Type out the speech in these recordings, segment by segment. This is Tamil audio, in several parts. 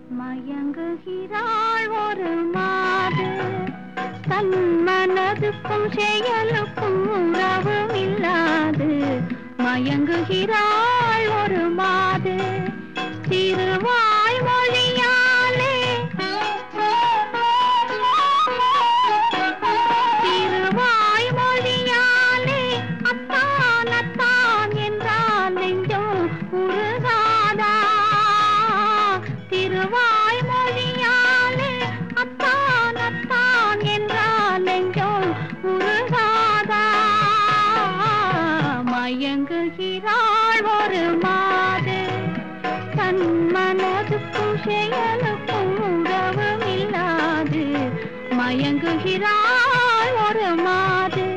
மயங்குகிறாள் ஒரு மாது தன் மனதுக்கும் செயலுக்கும் உறவும் இல்லாது மயங்குகிறாள் ஒரு மாது திருவாய் மொழியாலே திருவாய் மொழியாலே அத்தான் அத்தான் என்றால் நெஞ்சம் உருகாதா திருவாய் மொழியாலே அத்தான் அத்தான் என்றால் நெஞ்சம் உருகாதா மயங்குகிறாள் ஒரு மாது தன் மனதுக்கும் செயலுக்கும் உறவும் இல்லாது மயங்குகிறாள் ஒரு மாது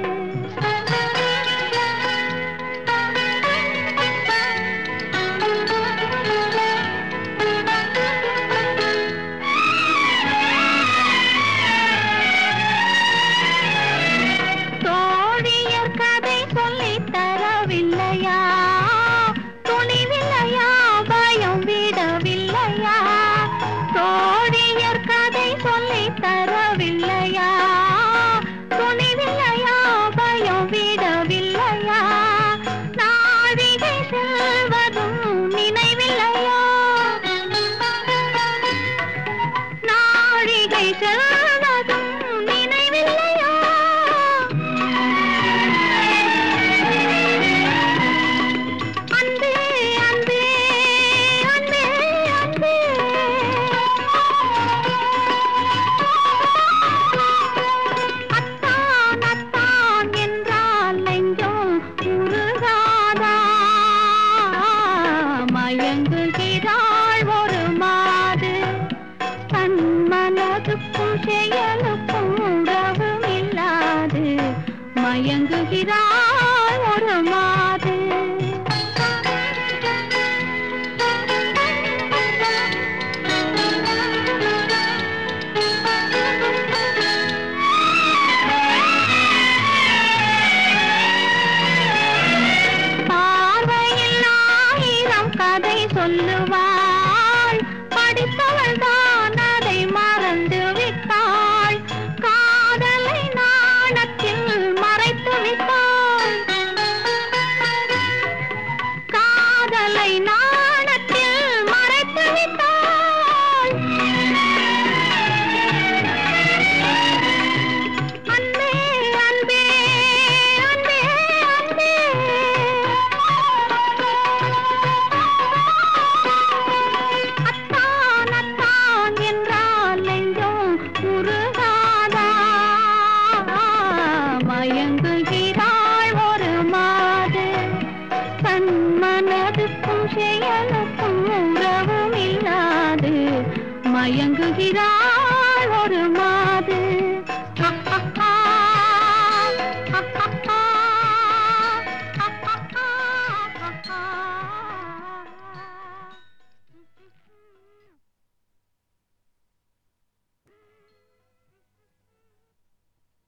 தோழியர் கதை சொல்லித் தரவில்லையா துணிவில்லையா பயம் விடவில்லையா தோழியர் கதை சொல்லித் தரவில்லையா துணிவில்லையா பயம் விடவில்லையா நாழிகை செல்வதும் நினைவில்லையா நாழிகை செல்வதும் நினைவில்லையா அன்பே அன்பே அன்பே அன்பே அத்தான் அத்தான் என்றால் நெஞ்சம் உருகாதா மயங்குகிறாள் ஒரு மாது தன் மனதுக்கும் செயலுக்கும் உறவும் இல்லாது மயங்குகிறாள் ஒரு மாது பார்வையில் ஆயிரம் கதை சொல்லுவாள் படித்தவள் தான் அதை மறந்து விட்டாள் காதலை நாணத்தில் மறைத்து விட்டாள் காதலை நாணத்தில் மறைத்து விட்டாள் அன்பே அன்பே அன்பே அன்பே அத்தான் அத்தான் என்றால் நெஞ்சம் உருகாதா மயங்குகிறாள் ஒரு மாது தன் மனதுக்கும் செயலுக்கும் உறவும் இல்லாது மயங்குகிறாள் ஒரு மாது